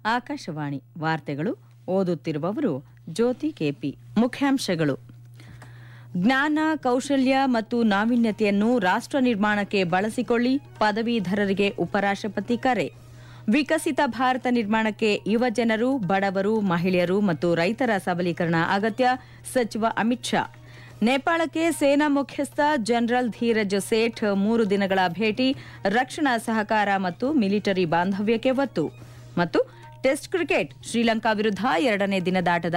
ಆಕಾಶವಾಣಿ ವಾರ್ತೆಗಳು ಓದುತ್ತಿರುವವರು ಜ್ಯೋತಿ ಕೆಪಿ ಮುಖ್ಯಾಂಶಗಳು ಜ್ಞಾನ ಕೌಶಲ್ಯ ಮತ್ತು ನಾವೀನ್ಯತೆಯನ್ನು ರಾಷ್ಟ್ರ ನಿರ್ಮಾಣಕ್ಕೆ ಬಳಸಿಕೊಳ್ಳಿ ಪದವೀಧರರಿಗೆ ಉಪರಾಷ್ಟ್ರಪತಿ ಕರೆ ವಿಕಸಿತ ಭಾರತ ನಿರ್ಮಾಣಕ್ಕೆ ಯುವಜನರು ಬಡವರು ಮಹಿಳೆಯರು ಮತ್ತು ರೈತರ ಸಬಲೀಕರಣ ಅಗತ್ಯ ಸಚಿವ ಅಮಿತ್ ಶಾ ನೇಪಾಳಕ್ಕೆ ಸೇನಾ ಮುಖ್ಯಸ್ಥ ಜನರಲ್ ಧೀರಜ್ ಸೇಠ್ ಮೂರು ದಿನಗಳ ಭೇಟಿ ರಕ್ಷಣಾ ಸಹಕಾರ ಮತ್ತು ಮಿಲಿಟರಿ ಬಾಂಧವ್ಯಕ್ಕೆ ಒತ್ತು ಮತ್ತು ಟೆಸ್ಟ್ ಕ್ರಿಕೆಟ್ ಶ್ರೀಲಂಕಾ ವಿರುದ್ಧ ಎರಡನೇ ದಿನದಾಟದ